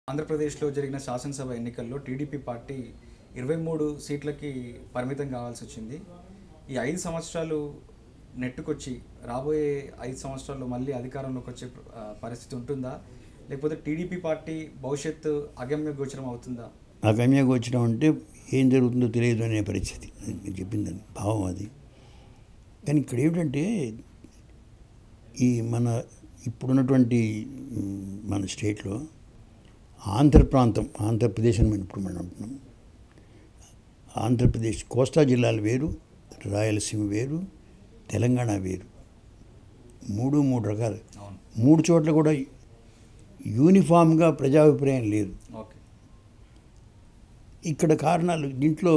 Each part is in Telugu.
ఆంధ్రప్రదేశ్లో జరిగిన శాసనసభ ఎన్నికల్లో టీడీపీ పార్టీ ఇరవై మూడు సీట్లకి పరిమితం కావాల్సి వచ్చింది ఈ ఐదు సంవత్సరాలు నెట్టుకొచ్చి రాబోయే ఐదు సంవత్సరాల్లో మళ్ళీ అధికారంలోకి వచ్చే ఆ, పరిస్థితి ఉంటుందా లేకపోతే టీడీపీ పార్టీ భవిష్యత్తు అగమ్య గోచరం అవుతుందా ఆ గమ్యకు వచ్చినాం అంటే ఏం జరుగుతుందో తెలియదు అనే పరిస్థితి నేను చెప్పిందని భావం అది కానీ ఇక్కడ ఏమిటంటే ఈ మన ఇప్పుడున్నటువంటి మ్, మన స్టేట్లో ఆంధ్ర ప్రాంతం ఆంధ్రప్రదేశ్ అని మనం ఇప్పుడు మనం అంటున్నాం ఆంధ్రప్రదేశ్ కోస్తా జిల్లాలు వేరు రాయలసీమ వేరు తెలంగాణ వేరు మూడు మూడు రకాలు అవును మూడు చోట్ల కూడా యూనిఫామ్గా ప్రజాభిప్రాయం లేదు ఓకే ఇక్కడ కారణాలు దీంట్లో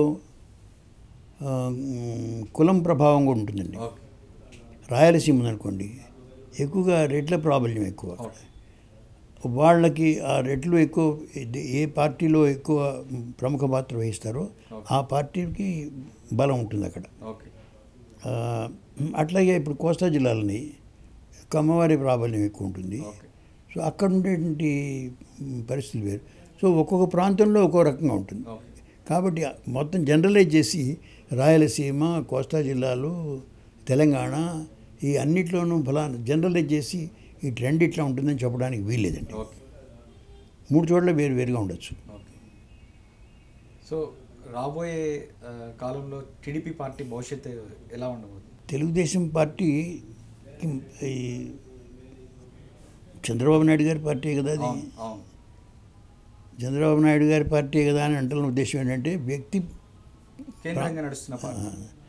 ఆ, మ్, కులం ప్రభావం కూడా ఉంటుందండి ఓకే రాయలసీమ ఉందనుకోండి ఎక్కువగా రెట్ల ప్రాబల్యం ఎక్కువ ఓకే వాళ్ళకి ఆ రెట్లు ఎక్కువ ఇది- ఏ పార్టీలో ఎక్కువ ప్రముఖ పాత్ర వహిస్తారో ఆ పార్టీకి బలం ఉంటుంది అక్కడ ఓకే ఆ, అట్లాగే ఇప్పుడు కోస్తా జిల్లాలని కమ్మవారి ప్రాబల్యం ఎక్కువ ఉంటుంది ఓకే సో అక్కడ ఉండేటువంటి మ్, పరిస్థితులు వేరు సో ఒక్కొక్క ప్రాంతంలో ఒక్కో రకంగా ఉంటుంది ఓకే కాబట్టి మొత్తం జనరలైజ్ చేసి రాయలసీమ కోస్తా జిల్లాలు తెలంగాణ ఈ అన్నిట్లోనూ ఫలానా జనరలైజ్ చేసి ఈ ట్రెండ్ ఇట్లా ఉంటుందని చెప్పడానికి వీల్లేదండి ఓకే మూడు చోట్ల వేరు వేరుగా ఉండొచ్చు ఓకే సో రాబోయే ఆ, కాలంలో టీడీపీ పార్టీ భవిష్యత్తు ఎలా ఉండబోతుంది తెలుగుదేశం పార్టీ ఈ చంద్రబాబు నాయుడు గారి పార్టీ కదా అది అవును అవును చంద్రబాబు నాయుడు గారి పార్టీ కదా అని అంటున్న ఉద్దేశం ఏంటంటే వ్యక్తి కేంద్రంగా నడుస్తున్న పార్టీ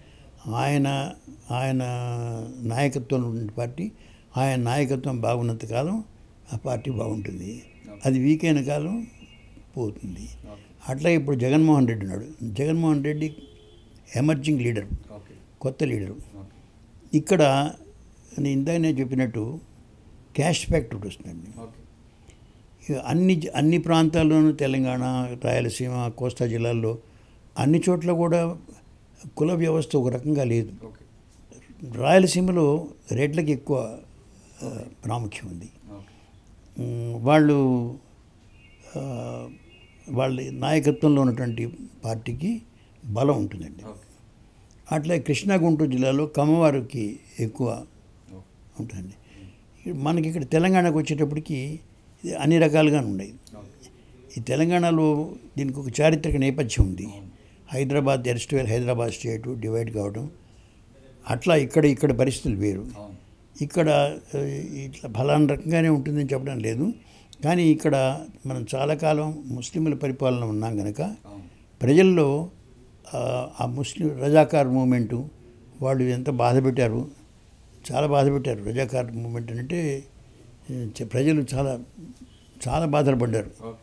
ఆయన ఆయన నాయకత్వంలో ఉన్న పార్టీ ఆయన నాయకత్వం బాగున్నంత కాలం ఆ పార్టీ బాగుంటుంది అది వీక్ అయిన కాలం పోతుంది ఓకే అట్లా ఇప్పుడు జగన్మోహన్ రెడ్డి ఉన్నాడు Jaganmohan Reddy emerging leader okay కొత్త లీడరు ఓకే ఇక్కడ నేను ఇందాక నేను చెప్పినట్టు క్యాష్ ఫ్యాక్ట్ ఒకటి వస్తుందండి ఓకే ఇక అన్ని అన్ని ప్రాంతాల్లోనూ తెలంగాణ రాయలసీమ కోస్తా జిల్లాల్లో అన్ని చోట్ల కూడా కుల వ్యవస్థ ఒక రకంగా లేదు ఓకే రాయలసీమలో రెడ్లకి ఎక్కువ ఆ, ప్రాముఖ్యం ఉంది ఓకే ఉమ్, వాళ్ళు ఆ, వాళ్ళ నాయకత్వంలో ఉన్నటువంటి పార్టీకి బలం ఉంటుందండి ఓకే అట్లే కృష్ణా గుంటూరు జిల్లాలో కమ్మవారికి ఎక్కువ ఓకే ఉంటుంది మనకి ఇక్కడ తెలంగాణకు వచ్చేటప్పటికి ఇది అన్ని రకాలుగా ఉన్నాయి ఓకే ఈ తెలంగాణలో దీనికి ఒక చారిత్రక నేపథ్యం ఉంది Hyderabad erstwhile Hyderabad state divide కావడం అట్లా ఇక్కడ ఇక్కడ పరిస్థితులు వేరు అవును ఇక్కడ ఆ, ఇట్లా ఫలానా రకంగానే ఉంటుందని చెప్పడం లేదు కానీ ఇక్కడ మనం చాలా కాలం ముస్లింల పరిపాలన ఉన్నాం కనుక అవును ప్రజల్లో ఆ, ఆ ముస్లిం రజాకార్ మూమెంటు వాళ్ళు ఎంత బాధ పెట్టారు చాలా బాధ పెట్టారు రజాకార్ మూమెంట్ అంటే ఆ, చ- ప్రజలు చాలా చాలా బాధలు పడ్డారు ఓకే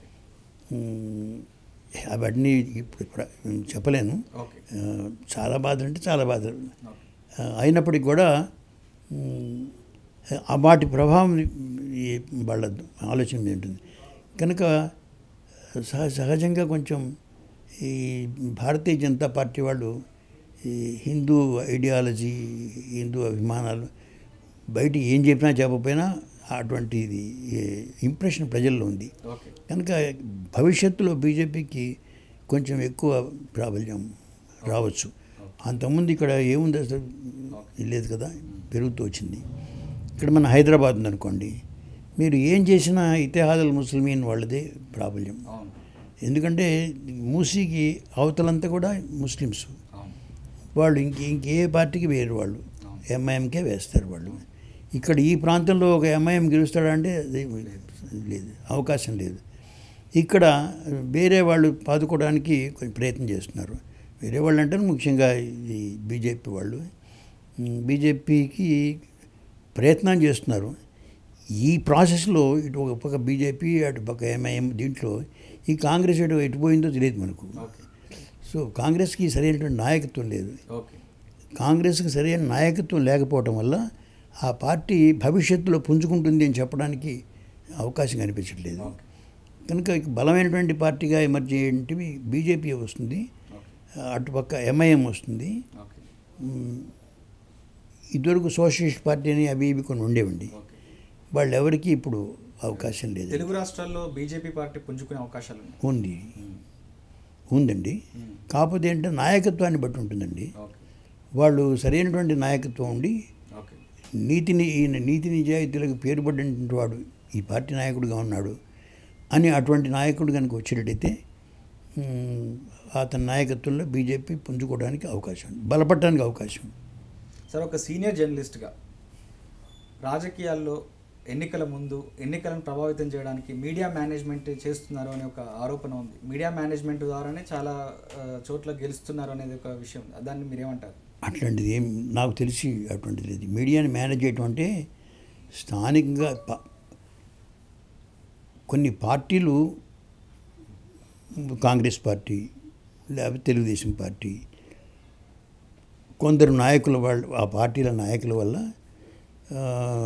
ఉమ్, అవన్నీ ఇప్పుడు ప్ర- చెప్పలేను ఓకే ఆ, చాలా బాధలు అంటే చాలా బాధలు ఓకే ఆ, అయినప్పటికీ కూడా ఉమ్, ఆ వాటి ప్రభావం ఈ వాళ్ళ ఆలోచన మీద ఉంటుంది కనుక సహ సహజంగా కొంచెం ఈ భారతీయ జనతా పార్టీ వాళ్ళు ఈ హిందూ ఐడియాలజీ హిందూ అభిమానాలు బయట ఏం చెప్పినా చెప్పకపోయినా అటువంటిది ఇంప్రెషన్ ప్రజల్లో ఉంది ఓకే కనుక భవిష్యత్తులో బీజేపీకి కొంచెం ఎక్కువ ప్రాబల్యం రావచ్చు అంతకుముందు ఇక్కడ ఏముంది అసలు లేదు కదా పెరుగుతూ వచ్చింది ఇక్కడ మన హైదరాబాద్ ఉందనుకోండి మీరు ఏం చేసినా ఇతిహాదుల్ ముస్లిమీన్ వాళ్ళదే ప్రాబల్యం అవును ఎందుకంటే మూసీకి అవతలంతా కూడా ముస్లిమ్స్ అవును వాళ్ళు ఇంక ఇంకే పార్టీకి వేరు వాళ్ళు ఎంఐఎంకే వేస్తారు వాళ్ళు ఇక్కడ ఈ ప్రాంతంలో ఒక ఎంఐఎం గెలుస్తాడంటే అది లేదు అవకాశం లేదు ఇక్కడ వేరే వాళ్ళు పాదుకోవడానికి కొంచెం ప్రయత్నం చేస్తున్నారు వేరే వాళ్ళు అంటే ముఖ్యంగా ఈ బీజేపీ వాళ్ళు బీజేపీకి ప్రయత్నం చేస్తున్నారు ఈ ప్రాసెస్లో ఇటు ఒక పక్క బీజేపీ అటు పక్క ఎంఐఎం దీంట్లో ఈ కాంగ్రెస్ ఎటు ఎటు పోయిందో తెలియదు మనకు ఓకే సో కాంగ్రెస్కి సరైనటువంటి నాయకత్వం లేదు ఓకే కాంగ్రెస్కి సరైన నాయకత్వం లేకపోవటం వల్ల ఆ పార్టీ భవిష్యత్తులో పుంజుకుంటుంది అని చెప్పడానికి అవకాశం కనిపించట్లేదు ఓకే కనుక ఇక బలమైనటువంటి పార్టీగా ఎమర్జ్ అయ్యేటివి బీజేపీ వస్తుంది ఓకే అటుపక్క ఎంఐఎం వస్తుంది ఓకే మ్, ఇదివరకు సోషలిస్ట్ పార్టీ అని అవి ఇవి కొన్ని ఉండేవండి ఓకే వాళ్ళు ఎవరికి ఇప్పుడు అవకాశం లేదు తెలుగు రాష్ట్రాల్లో బీజేపీ పార్టీ పుంజుకునే అవకాశాలు ఉన్నాయి ఉంది ఉందండి కాకపోతే ఏంటంటే నాయకత్వాన్ని బట్టి ఉంటుందండి ఓకే వాళ్ళు సరైనటువంటి నాయకత్వం ఉండి ఓకే నీతిని ఈయన నీతి నిజాయితీలకు పేరుపడినటువంటి వాడు ఈ పార్టీ నాయకుడిగా ఉన్నాడు అని అటువంటి నాయకుడు కనుక వచ్చేటట్టయితే మ్, అతని నాయకత్వంలో బీజేపీ పుంజుకోవడానికి అవకాశం ఉంది బలపడడానికి అవకాశం ఉంది సార్ ఒక సీనియర్ జర్నలిస్ట్గా రాజకీయాల్లో ఎన్నికల ముందు ఎన్నికలను ప్రభావితం చేయడానికి మీడియా మేనేజ్మెంట్ చేస్తున్నారు అనే ఒక ఆరోపణ ఉంది మీడియా మేనేజ్మెంట్ ద్వారానే చాలా ఆ, చోట్ల గెలుస్తున్నారు అనేది ఒక విషయం దాన్ని మీరేమంటారు అట్లాంటిది ఏం నాకు తెలిసి అటువంటిది లేదు మీడియాని మేనేజ్ చేయటం అంటే స్థానికంగా ప- కొన్ని పార్టీలు కాంగ్రెస్ పార్టీ లేకపోతే తెలుగుదేశం పార్టీ కొందరు నాయకుల వాళ్ళ ఆ పార్టీల నాయకుల వల్ల ఆ,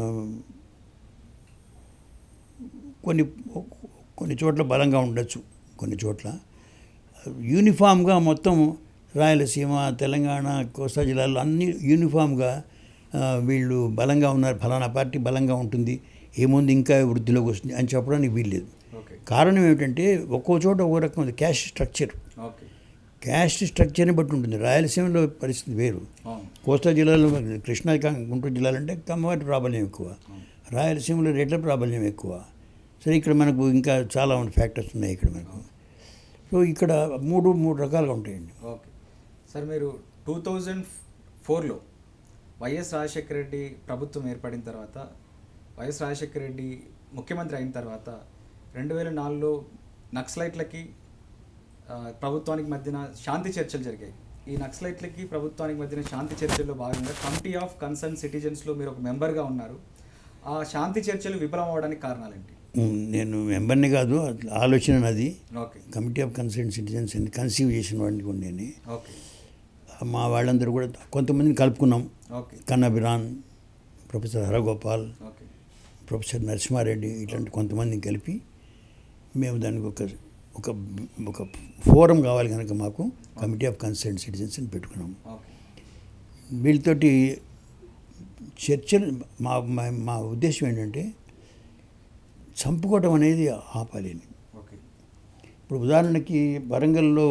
కొన్ని కొన్ని చోట్ల బలంగా ఉండొచ్చు కొన్ని చోట్ల యూనిఫామ్గా మొత్తం రాయలసీమ తెలంగాణ కోస్తా జిల్లాలో అన్ని యూనిఫామ్గా ఆ, వీళ్ళు బలంగా ఉన్నారు ఫలానా పార్టీ బలంగా ఉంటుంది ఏముంది ఇంకా వృద్ధిలోకి వస్తుంది అని చెప్పడానికి వీల్లేదు ఓకే కారణం ఏమిటంటే ఒక్కో చోట ఒక్కో రకం ఉంది క్యాష్ స్ట్రక్చర్ ఓకే క్యాస్ట్ స్ట్రక్చర్ని బట్టి ఉంటుంది రాయలసీమలో పరిస్థితి వేరు అవును కోస్తా జిల్లాలో కృష్ణా కా- గుంటూరు జిల్లాలు అంటే కమ్మవాటి ప్రాబల్యం ఎక్కువ రాయలసీమలో రేట్ల ప్రాబల్యం ఎక్కువ సరే ఇక్కడ మనకు ఇంకా చాలా ఫ్యాక్టర్స్ ఉన్నాయి ఇక్కడ మనకు సో ఇక్కడ మూడు మూడు రకాలుగా ఉంటాయండి ఓకే సార్ మీరు టూ థౌజండ్ ఫోర్లో వైఎస్ రాజశేఖర రెడ్డి ప్రభుత్వం ఏర్పడిన తర్వాత వైఎస్ రాజశేఖర రెడ్డి ముఖ్యమంత్రి అయిన తర్వాత రెండు వేల నాలుగులో నక్సలైట్లకి ఆ, ప్రభుత్వానికి మధ్యన శాంతి చర్చలు జరిగాయి ఈ నక్సలైట్లకి ప్రభుత్వానికి మధ్యన శాంతి చర్చల్లో భాగంగా కమిటీ ఆఫ్ కన్సర్న్ సిటిజన్స్లో మీరు ఒక మెంబర్గా ఉన్నారు ఆ శాంతి చర్చలు విఫలం అవడానికి కారణాలేంటి ఉమ్, నేను మెంబర్ని కాదు అట్లా ఆలోచన నాది okay committee of concern citizens అని కన్సీవ్ చేసిన వాడిని కూడా నేను ఓకే మా వాళ్ళందరూ కూడా కొంతమందిని కలుపుకున్నాం okay Kannabiran professor Haragopal okay professor Narasimha Reddy ఇట్లాంటి కొంతమందిని కలిపి మేము దానికి ఒక ఒక ఒక ఫోరం కావాలి కనుక మాకు కమిటీ ఆఫ్ కన్సర్న్ సిటిజన్స్ అని పెట్టుకున్నాము ఓకే వీళ్ళతోటి చర్చలు మా మా మా ఉద్దేశం ఏంటంటే చంపుకోవటం అనేది ఆపాలి అని ఓకే ఇప్పుడు ఉదాహరణకి వరంగల్లో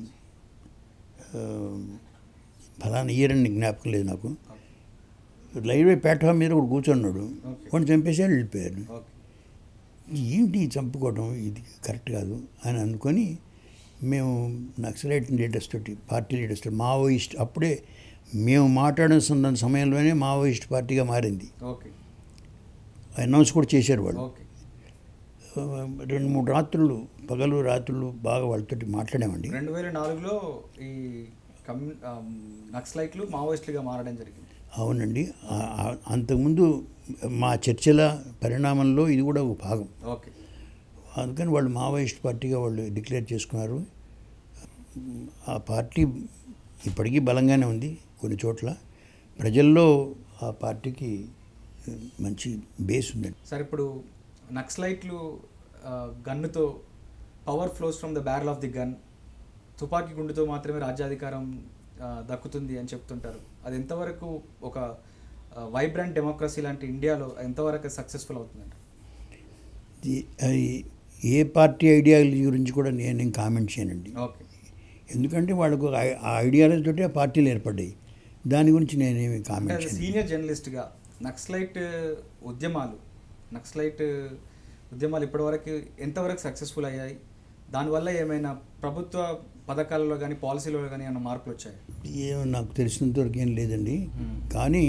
ఆ, ఫలానా ఇయర్ అని జ్ఞాపకం లేదు నాకు రైల్వే ప్లాట్ఫామ్ మీద ఒకడు కూర్చున్నాడు ఓకే. వాడిని చంపేసాడు వెళ్ళిపోయారు ఓకే ఏంటి ఈ చంపుకోవడం ఇది కరెక్ట్ కాదు అని అనుకొని మేము నక్సలైట్ లీడర్స్ తోటి పార్టీ లీడర్స్ తోటి మావోయిస్ట్ అప్పుడే మేము మాట్లాడుతున్న సమయంలోనే మావోయిస్ట్ పార్టీగా మారింది ఓకే అనౌన్స్ కూడా చేశారు వాళ్ళు ఓకే ఆ, రెండు మూడు రాత్రులు పగలు రాత్రులు బాగా వాళ్ళతోటి మాట్లాడామండి రెండు వేల నాలుగులో ఈ కమ్యూ ఆమ్, నక్సలైట్లు మావోయిస్టులుగా మారడం జరిగింది అవునండి ఆ- ఆ- అంతకుముందు మా చర్చల పరిణామంలో ఇది కూడా ఒక భాగం ఓకే అందుకని వాళ్ళు మావోయిస్ట్ పార్టీగా వాళ్ళు డిక్లేర్ చేసుకున్నారు ఆ పార్టీ ఇప్పటికీ బలంగానే ఉంది కొన్ని చోట్ల ప్రజల్లో ఆ పార్టీకి మంచి బేస్ ఉందండి సార్ ఇప్పుడు నక్సలైట్లు ఆ, గన్నుతో power flows from the barrel of the gun తుపాకీ గుండుతో మాత్రమే రాజ్యాధికారం ఆ, దక్కుతుంది అని చెప్తుంటారు అది ఎంతవరకు ఒక వైబ్రెంట్ డెమోక్రసీ లాంటి ఇండియాలో ఎంతవరకు సక్సెస్ఫుల్ అవుతుందంట ఇది- అది ఏ పార్టీ ఐడియాలజీ గురించి కూడా నేను ఏం కామెంట్ చేయనండి ఓకే ఎందుకంటే వాళ్ళకు ఆ- ఆ ఐడియాలజీ తోటి ఆ పార్టీలు ఏర్పడ్డాయి దాని గురించి నేనేమి అంటే కామెంట్ అది చేయను సీనియర్ జర్నలిస్ట్గా నక్సలైట్ ఉద్యమాలు నక్సలైట్ ఉద్యమాలు ఇప్పటివరకు ఎంతవరకు సక్సెస్ఫుల్ అయ్యాయి దానివల్ల ఏమైనా ప్రభుత్వ పథకాలలో కానీ పాలసీలో కానీ ఏమైనా మార్పులు వచ్చాయి ఏమో నాకు తెలిసినంత వరకు ఏం లేదండి Hmm. కానీ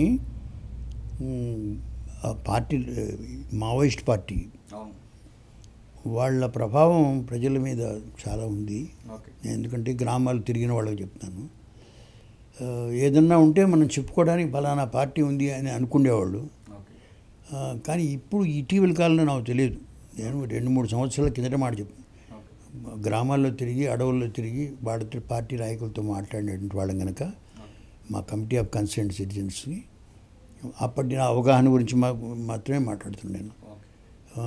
మ్, ఆ పార్టీ మావోయిస్ట్ పార్టీ అవును వాళ్ళ ప్రభావం ప్రజల మీద చాలా ఉంది ఓకే నేను ఎందుకంటే గ్రామాలు తిరిగిన వాళ్ళకి చెప్తాను ఆ, ఏదన్నా ఉంటే మనం చెప్పుకోవడానికి ఫలానా పార్టీ ఉంది అని అనుకునేవాళ్ళు ఓకే ఆ, కానీ ఇప్పుడు ఇటీవల కాలంలో నాకు తెలియదు నేను రెండు మూడు సంవత్సరాల కిందట మాట చెప్పాను ఓకే గ్రామాల్లో తిరిగి అడవుల్లో తిరిగి వాళ్ళతో పార్టీ నాయకులతో మాట్లాడినటువంటి వాళ్ళం కనుక మా కమిటీ ఆఫ్ కన్సర్న్ సిటిజన్స్కి అప్పటి నా అవగాహన గురించి మా మాత్రమే మాట్లాడుతున్నాను ఓకే ఆ,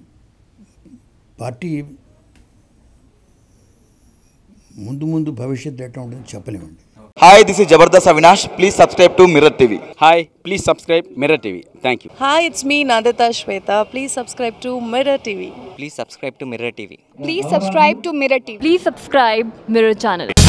పార్టీ ముందు ముందు భవిష్యత్తు ఎట్లా ఉంటుందో చెప్పలేమండి okay Hi, this is Jabardast Avinash. Please subscribe to Mirror TV. Hi, please subscribe Mirror TV. Thank you. Hi, it's me Nandita Shweta. Please subscribe to Mirror TV. Please subscribe to Mirror TV. Please subscribe to Mirror TV. Please subscribe Mirror channel.